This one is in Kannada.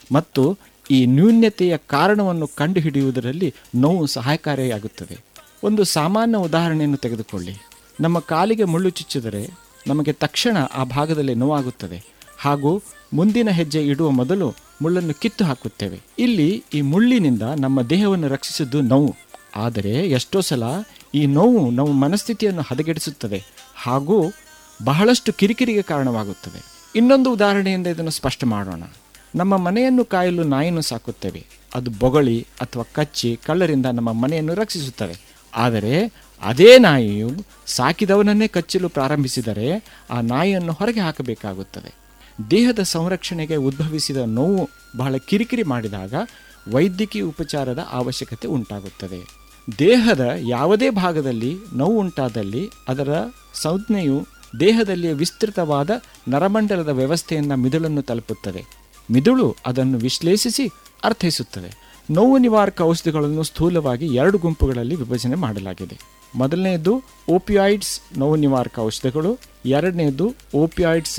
ಮತ್ತು ಈ ನ್ಯೂನ್ಯತೆಯ ಕಾರಣವನ್ನು ಕಂಡುಹಿಡಿಯುವುದರಲ್ಲಿ ನೋವು ಸಹಾಯಕಾರಿಯಾಗುತ್ತದೆ ಒಂದು ಸಾಮಾನ್ಯ ಉದಾಹರಣೆಯನ್ನು ತೆಗೆದುಕೊಳ್ಳಿ ನಮ್ಮ ಕಾಲಿಗೆ ಮುಳ್ಳು ಚುಚ್ಚಿದರೆ ನಮಗೆ ತಕ್ಷಣ ಆ ಭಾಗದಲ್ಲಿ ನೋವಾಗುತ್ತದೆ ಹಾಗೂ ಮುಂದಿನ ಹೆಜ್ಜೆ ಇಡುವ ಮೊದಲು ಮುಳ್ಳನ್ನು ಕಿತ್ತು ಹಾಕುತ್ತೇವೆ ಇಲ್ಲಿ ಈ ಮುಳ್ಳಿನಿಂದ ನಮ್ಮ ದೇಹವನ್ನು ರಕ್ಷಿಸುವುದು ನೋವು ಆದರೆ ಎಷ್ಟೋ ಸಲ ಈ ನೋವು ನಮ್ಮ ಮನಸ್ಥಿತಿಯನ್ನು ಹದಗೆಡಿಸುತ್ತದೆ ಹಾಗೂ ಬಹಳಷ್ಟು ಕಿರಿಕಿರಿಗೆ ಕಾರಣವಾಗುತ್ತದೆ ಇನ್ನೊಂದು ಉದಾಹರಣೆಯಿಂದ ಇದನ್ನು ಸ್ಪಷ್ಟ ಮಾಡೋಣ ನಮ್ಮ ಮನೆಯನ್ನು ಕಾಯಲು ನಾಯಿಯನ್ನು ಸಾಕುತ್ತೇವೆ ಅದು ಬೊಗಳಿ ಅಥವಾ ಕಚ್ಚಿ ಕಳ್ಳರಿಂದ ನಮ್ಮ ಮನೆಯನ್ನು ರಕ್ಷಿಸುತ್ತದೆ ಆದರೆ ಅದೇ ನಾಯಿಯು ಸಾಕಿದವನನ್ನೇ ಕಚ್ಚಲು ಪ್ರಾರಂಭಿಸಿದರೆ ಆ ನಾಯಿಯನ್ನು ಹೊರಗೆ ಹಾಕಬೇಕಾಗುತ್ತದೆ ದೇಹದ ಸಂರಕ್ಷಣೆಗೆ ಉದ್ಭವಿಸಿದ ನೋವು ಬಹಳ ಕಿರಿಕಿರಿ ಮಾಡಿದಾಗ ವೈದ್ಯಕೀಯ ಉಪಚಾರದ ಅವಶ್ಯಕತೆ ಉಂಟಾಗುತ್ತದೆ ದೇಹದ ಯಾವುದೇ ಭಾಗದಲ್ಲಿ ನೋವು ಉಂಟಾದಲ್ಲಿ ಅದರ ಸಂಜ್ಞೆಯು ದೇಹದಲ್ಲಿ ವಿಸ್ತೃತವಾದ ನರಮಂಡಲದ ವ್ಯವಸ್ಥೆಯಿಂದ ಮಿದುಳನ್ನು ತಲುಪುತ್ತದೆ ಮಿದುಳು ಅದನ್ನು ವಿಶ್ಲೇಷಿಸಿ ಅರ್ಥೈಸುತ್ತದೆ ನೋವು ನಿವಾರಕ ಔಷಧಿಗಳನ್ನು ಸ್ಥೂಲವಾಗಿ ಎರಡು ಗುಂಪುಗಳಲ್ಲಿ ವಿಭಜನೆ ಮಾಡಲಾಗಿದೆ ಮೊದಲನೆಯದು ಓಪಿಯಾಯ್ಡ್ಸ್ ನೋವು ನಿವಾರಕ ಔಷಧಗಳು ಎರಡನೆಯದು ಓಪಿಯಾಯ್ಡ್ಸ್